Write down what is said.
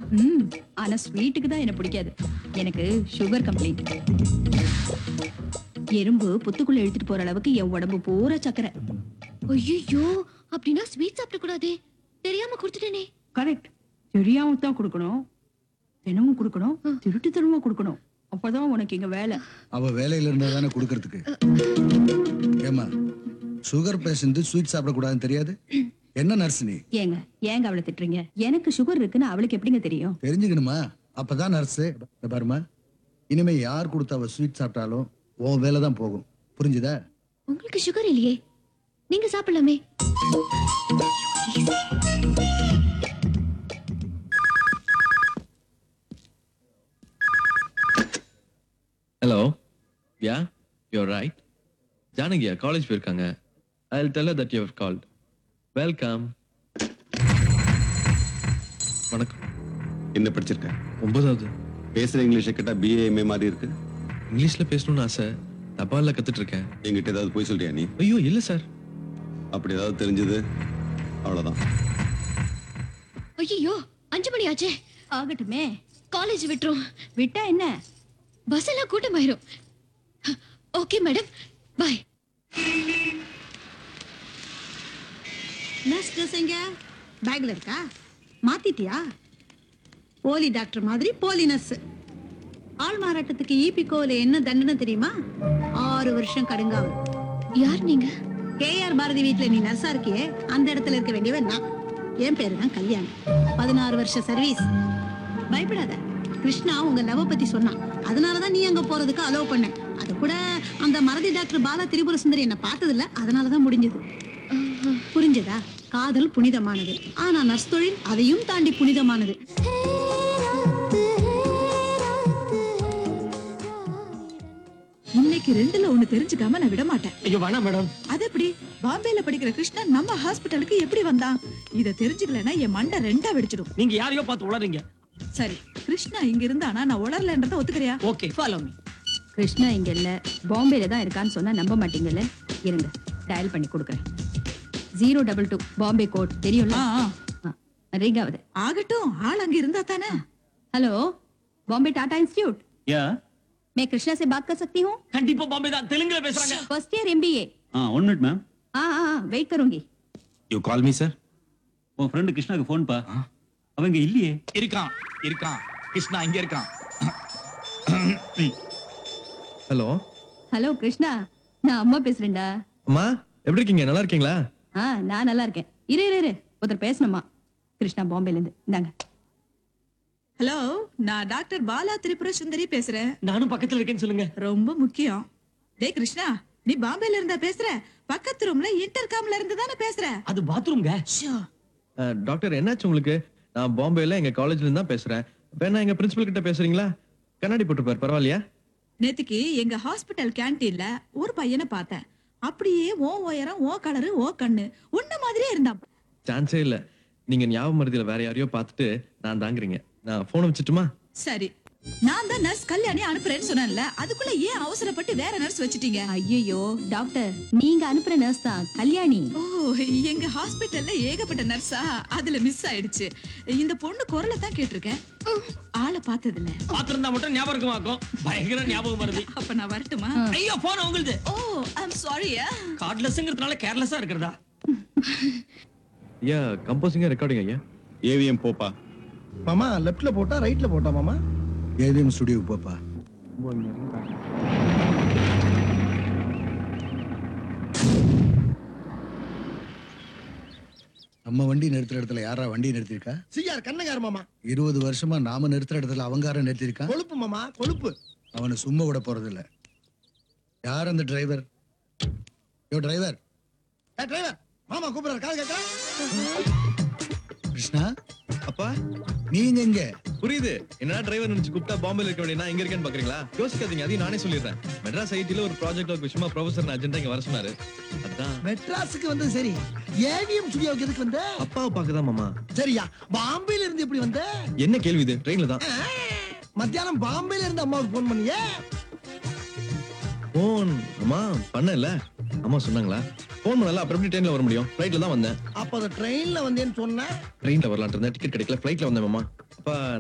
ம் ஆனா ஸ்வீட்டுக்கு தான் என்ன பிடிக்காது எனக்கு சுகர் கம்ப்ளைண்ட் எறும்பு புத்துக்குள்ள இழுத்துட்டு போற அளவுக்கு என் உடம்பு பூரா சக்கரை ஐயோ அப்படின்னா ஸ்வீட் சாப்பிட கூடாதே தெரியாம கொடுத்துட்டேனே கரெக்ட் தெரியாம தான் கொடுக்கணும் தினமும் கொடுக்கணும் திருட்டுத்தனமா கொடுக்கணும் அப்பதான் உனக்கு இங்க வேலை அவ வேலையில இருந்தா தானே கொடுக்கறதுக்கு ஏமா சுகர் பேஷண்ட் ஸ்வீட் சாப்பிடக்கூடாதுன்னு தெரியாது என்ன நர்ஸ் நீ ஏங்க ஏங்க அவளை திட்டுறீங்க எனக்கு சுகர் இருக்குன்னு அவளுக்கு எப்படிங்க தெரியும் தெரிஞ்சுக்கணுமா அப்பதான் நர்ஸ் பாருமா இனிமே யார் கொடுத்த அவ ஸ்வீட் சாப்பிட்டாலும் உன் வேலை தான் போகும் புரிஞ்சுதா உங்களுக்கு சுகர் இல்லையே நீங்க சாப்பிடலாமே ஹலோ யா யூர் ரைட் ஜானகியா காலேஜ் போயிருக்காங்க I will tell that you're called welcome வணக்கம் என்ன படிச்சிருக்க ஒன்பதாவது பேசுற இங்கிலீஷை கேட்டா பிஏ எம்ஏ மாதிரி இருக்கு இங்கிலீஷ்ல பேசணும்னு ஆசை தபால்ல கத்துட்டு இருக்கேன் என்கிட்ட ஏதாவது போய் சொல்றியா நீ ஐயோ இல்ல சார் அப்படி ஏதாவது தெரிஞ்சது அவ்வளவுதான் ஐயோ அஞ்சு மணி ஆச்சே ஆகட்டுமே காலேஜ் விட்டுரும் விட்டா என்ன பஸ் எல்லாம் கூட்டமாயிரும் okay madam bye nurse dress எங்க பேக்ல இருக்கா மாத்திட்டியா போலி டாக்டர் மாதிரி போலி நர்ஸ் ஆள் மாறாட்டத்துக்கு ஈபிகோல என்ன தண்டனை தெரியுமா ஆறு வருஷம் கடுங்காவல் யார் நீங்க கேஆர் பாரதி வீட்ல நீ நர்ஸா இருக்கியே அந்த இடத்துல இருக்க வேண்டியவன் நான் என் பேரு தான் கல்யாணி பதினாறு வருஷம் சர்வீஸ் பயப்படாத கிருஷ்ணா உங்க லவ பத்தி சொன்னான் அதனாலதான் நீ அங்க போறதுக்கு அலோவ் பண்ண அது கூட அந்த மறதி டாக்டர் பாலா திரிபுர சுந்தரி என்ன பார்த்ததில்ல அதனாலதான் முடிஞ்சது புரிஞ்சதா காதல் புனிதமானது ஆனா நர்ஸ் தொழில் அதையும் தாண்டி புனிதமானது இன்னைக்கு ரெண்டுல ஒண்ணு தெரிஞ்சுக்காம நான் விட மாட்டேன் ஐயோ வேணாம் மேடம் அது எப்படி பாம்பேல படிக்கிற கிருஷ்ணன் நம்ம ஹாஸ்பிட்டலுக்கு எப்படி வந்தான் இத தெரிஞ்சுக்கலன்னா என் மண்டை ரெண்டா வெடிச்சிடும் நீங்க யாரையோ பார்த்து உளறீங்க சரி கிருஷ்ணா இங்க இருந்தானா நான் உளரலன்றத ஒத்துக்கிறியா ஓகே ஃபாலோ மீ கிருஷ்ணா இங்க இல்ல பாம்பேல தான் இருக்கான்னு சொன்னா நம்ப மாட்டீங்கல்ல இருங்க டயல் பண்ணி கொடுக்குறேன் zero double two Bombay code தெரியும்ல ரிங் ஆகுது ஆகட்டும் ஆள் அங்க இருந்தா தானே hello Bombay Tata Institute ya मैं कृष्णा से बात कर सकती हूँ கண்டிப்பா பாம்பே தான் தெலுங்குல பேசுறாங்க फर्स्ट ईयर एमबीए ஆ ஒன் மினிட் மேம் हाँ हाँ हाँ वेट करूंगी யூ கால் மீ சார் உன் ஃப்ரெண்டு கிருஷ்ணாக்கு ஃபோன் பா அவங்க இல்லையே இருக்கான் இருக்கான் கிருஷ்ணா இங்க இருக்கான் ஹலோ ஹலோ கிருஷ்ணா நான் அம்மா பேசுறேன்டா அம்மா எப்படி இருக்கீங்க நல்லா இருக்கீங்களா ஆ நான் நல்லா இருக்கேன் இரு இரு இரு ஒருத்தர் பேசணுமா கிருஷ்ணா பாம்பேல இருந்து இந்தாங்க ஹலோ நான் டாக்டர் பாலா திரிபுர சுந்தரி பேசுறேன் நானும் பக்கத்துல இருக்கேன்னு சொல்லுங்க ரொம்ப முக்கியம் டேய் கிருஷ்ணா நீ பாம்பேல இருந்தா பேசுற பக்கத்து ரூம்ல இன்டர்காம்ல இருந்து தானே பேசுற அது பாத்ரூம்ங்க ஷோ அஹ், டாக்டர் என்னாச்சு உங்களுக்கு நான் பாம்பேல எங்க காலேஜ்ல இருந்து தான் பேசுறேன் வேணா எங்க பிரின்சிபல் கிட்ட பேசுறீங்களா கண்ணாடி போட்டுப்பாரு பரவாயில்லையா நேத்துக்கு எங்க ஹாஸ்பிட்டல் கேண்டீன்ல ஒரு பையனை பார்த்தேன் அப்படியே ஓ உயரம் ஓ கலரு ஓ கண்ணு உன்ன மாதிரியே இருந்தான் சான்ஸே இல்ல நீங்க ஞாபகம் மருதியில வேற யாரையோ பார்த்துட்டு நான் தாங்குறீங்க நான் போன் வச்சுட்டுமா சரி நான் தான் நர்ஸ் கல்யாணி அனுப்புறேன்னு சொன்னேன்ல அதுக்குள்ள ஏன் அவசரப்பட்டு வேற நர்ஸ் வச்சிட்டீங்க ஐயோ டாக்டர் நீங்க அனுப்புற நர்ஸ் தான் கல்யாணி ஓ எங்க ஹாஸ்பிட்டல்ல ஏகப்பட்ட நர்ஸா அதுல மிஸ் ஆயிடுச்சு இந்த பொண்ணு குரலை தான் கேட்டிருக்கேன் ஆளை பார்த்தது இல்ல பாத்திருந்தா மட்டும் ஞாபகம் இருக்குமாக்கும் பயங்கர ஞாபகம் வருது அப்ப நான் வரட்டுமா ஐயோ போன உங்களுது ஓ ஐம் சாரியா கார்ட்லெஸ்ங்கிறதுனால கேர்லெஸ்ஸா இருக்கிறதா ஐயா கம்போசிங்கா ரெக்கார்டிங் ஐயா ஏவிஎம் போப்பா மாமா லெஃப்ட்ல போட்டா ரைட்ல போட்டா மாமா ஏவிஎம் ஸ்டுடியோக்கு போப்பா நம்ம வண்டி நிறுத்துற இடத்துல யாரா வண்டி நிறுத்திருக்கா சிஆர் கண்ணகார மாமா இருபது வருஷமா நாம நிறுத்துற இடத்துல அவங்கார நிறுத்திருக்கா கொழுப்பு மாமா கொழுப்பு அவனை சும்மா விட போறது இல்ல யார் அந்த டிரைவர் யோ டிரைவர் ஏ டிரைவர் மாமா கூப்பிடுறாரு கால் கேட்கறா கிருஷ்ணா அப்பா நீங்க எங்க புரியுது என்ன டிரைவர் நினைச்சு கூப்பிட்டா பாம்பேல இருக்க வேண்டிய நான் எங்க இருக்கேன்னு பாக்குறீங்களா யோசிக்காதீங்க அதையும் நானே சொல்லிடுறேன் மெட்ராஸ் ஐடில ஒரு ப்ராஜெக்ட் ஒர்க் விஷயமா ப்ரொஃபசர் அர்ஜென்டா இங்க வர சொன்னாரு அதான் மெட்ராஸுக்கு வந்து சரி ஏவிஎம் ஸ்டுடியோவுக்கு எதுக்கு வந்த அப்பாவை பார்க்கதான் மாமா சரியா பாம்பேல இருந்து எப்படி வந்த என்ன கேள்வி இது ட்ரெயின்ல தான் ஆ, மத்தியானம் பாம்பேல இருந்து அம்மாவுக்கு போன் பண்ணியே போன் அம்மா பண்ணல அம்மா சொன்னாங்களா போன் பண்ணல அப்புறம் எப்படி ட்ரெயின்ல வர முடியும் ஃபிளைட்ல தான் வந்தேன் அப்ப அந்த ட்ரெயின்ல வந்தேன்னு சொன்ன ட்ரெயின்ல வரலான்ட்டு இருந்தேன் டிக்கெட் கிடைக்கல ஃபிளைட்ல வந்தேன் மாமா அப்பா